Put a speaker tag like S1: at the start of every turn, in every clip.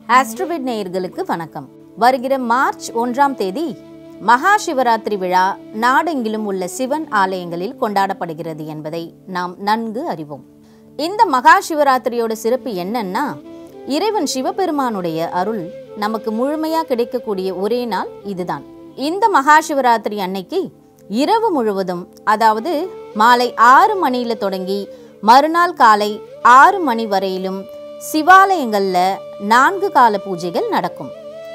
S1: ஆஸ்ட்ரோவிட் நேயர்களுக்கு வணக்கம் வருகிற மார்ச் ஒன்றாம் தேதி மகா சிவராத்திரி விழா நாடெங்கிலும் உள்ள சிவன் ஆலயங்களில் கொண்டாடப்படுகிறது என்பதை நாம் நன்கு அறிவோம் இந்த மகா சிவராத்திரியோட சிறப்பு என்னன்னா இறைவன் சிவபெருமானுடைய அருள் நமக்கு முழுமையா கிடைக்கக்கூடிய ஒரே நாள் இதுதான் இந்த மகா சிவராத்திரி அன்னைக்கு இரவு முழுவதும் அதாவது மாலை ஆறு மணியில தொடங்கி மறுநாள் காலை ஆறு மணி வரையிலும் சிவாலயங்கள்ல நான்கு கால பூஜைகள் நடக்கும்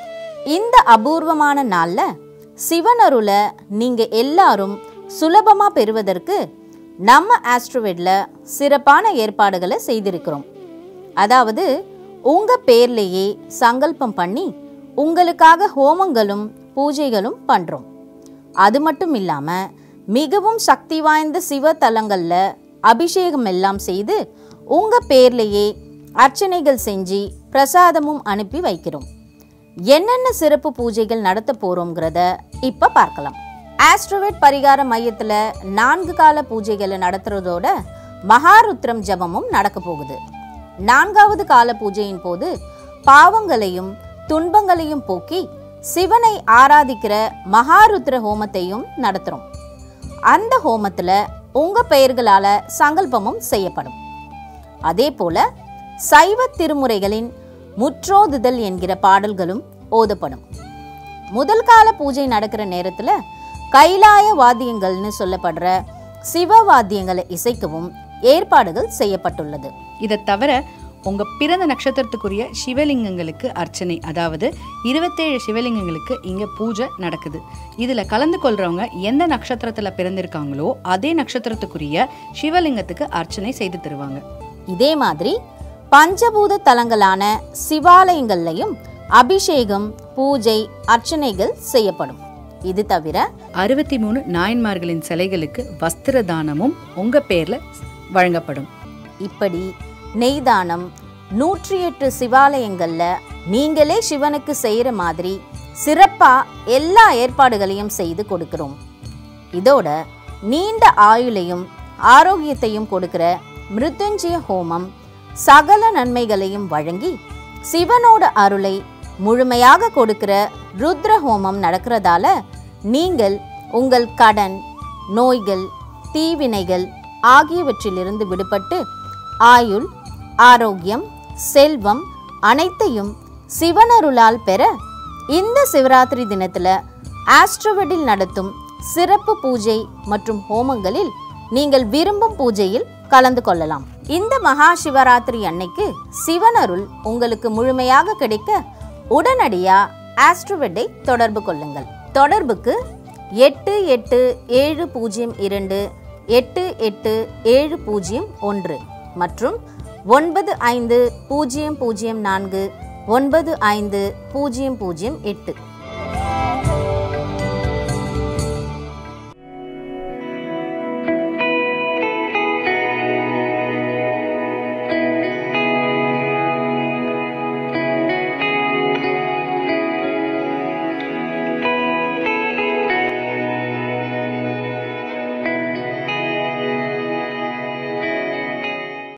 S1: இந்த அபூர்வமான நாள்ல சிவனருளை நீங்க எல்லாரும் சுலபமா பெறுவதற்கு நம்ம ஆஸ்ட்ரோவெட்ல சிறப்பான ஏற்பாடுகளை செய்திருக்கிறோம் அதாவது உங்க பேர்லேயே சங்கல்பம் பண்ணி உங்களுக்காக ஹோமங்களும் பூஜைகளும் பண்றோம் அது மட்டும் இல்லாம மிகவும் சக்தி வாய்ந்த சிவ தலங்கள்ல அபிஷேகம் எல்லாம் செய்து உங்க பேர்லேயே அர்ச்சனைகள் செஞ்சு பிரசாதமும் அனுப்பி வைக்கிறோம் என்னென்ன சிறப்பு பூஜைகள் நடத்த போறோங்கிறத இப்ப பார்க்கலாம் ஆஸ்ட்ரோவேட் பரிகார மையத்துல நான்கு கால பூஜைகளை நடத்துறதோட மகாருத்ரம் ஜபமும் நடக்க போகுது நான்காவது கால பூஜையின் போது பாவங்களையும் துன்பங்களையும் போக்கி சிவனை ஆராதிக்கிற மகாருத்ர ஹோமத்தையும் நடத்துறோம் அந்த ஹோமத்துல உங்க பெயர்களால சங்கல்பமும் செய்யப்படும் அதே போல சைவ திருமுறைகளின் முற்றோதுதல் என்கிற பாடல்களும் ஓதப்படும் முதல் கால பூஜை நடக்கிற நேரத்துல கைலாய வாத்தியங்கள்னு சொல்லப்படுற சிவ வாத்தியங்களை இசைக்கவும் ஏற்பாடுகள் செய்யப்பட்டுள்ளது
S2: இதை தவிர உங்க பிறந்த நட்சத்திரத்துக்குரிய சிவலிங்கங்களுக்கு அர்ச்சனை அதாவது இருபத்தேழு சிவலிங்கங்களுக்கு இங்க பூஜை நடக்குது இதுல கலந்து கொள்றவங்க எந்த நட்சத்திரத்துல பிறந்திருக்காங்களோ அதே நட்சத்திரத்துக்குரிய சிவலிங்கத்துக்கு அர்ச்சனை செய்து தருவாங்க
S1: இதே மாதிரி பஞ்சபூத தலங்களான சிவாலயங்கள்லையும் அபிஷேகம் பூஜை அர்ச்சனைகள் செய்யப்படும் இது தவிர
S2: அறுபத்தி மூணு நாயன்மார்களின் சிலைகளுக்கு வஸ்திர தானமும் உங்க பேர்ல வழங்கப்படும்
S1: இப்படி நெய்தானம் நூற்றி எட்டு சிவாலயங்கள்ல நீங்களே சிவனுக்கு செய்யற மாதிரி சிறப்பா எல்லா ஏற்பாடுகளையும் செய்து கொடுக்கிறோம் இதோட நீண்ட ஆயுளையும் ஆரோக்கியத்தையும் கொடுக்கிற மிருத்யுஞ்சய ஹோமம் சகல நன்மைகளையும் வழங்கி சிவனோட அருளை முழுமையாக கொடுக்கிற ருத்ர ஹோமம் நடக்கிறதால நீங்கள் உங்கள் கடன் நோய்கள் தீவினைகள் ஆகியவற்றிலிருந்து விடுபட்டு ஆயுள் ஆரோக்கியம் செல்வம் அனைத்தையும் சிவனருளால் பெற இந்த சிவராத்திரி தினத்துல ஆஸ்ட்ரோவெடில் நடத்தும் சிறப்பு பூஜை மற்றும் ஹோமங்களில் நீங்கள் விரும்பும் பூஜையில் கலந்து கொள்ளலாம் இந்த மகா சிவராத்திரி அன்னைக்கு சிவனருள் உங்களுக்கு முழுமையாக கிடைக்க உடனடியா ஆஸ்ட்ரோவெட்டை தொடர்பு கொள்ளுங்கள் தொடர்புக்கு எட்டு எட்டு ஏழு பூஜ்ஜியம் இரண்டு எட்டு எட்டு ஏழு பூஜ்ஜியம் ஒன்று மற்றும் ஒன்பது ஐந்து பூஜ்ஜியம் பூஜ்ஜியம் நான்கு ஒன்பது ஐந்து பூஜ்ஜியம் பூஜ்ஜியம் எட்டு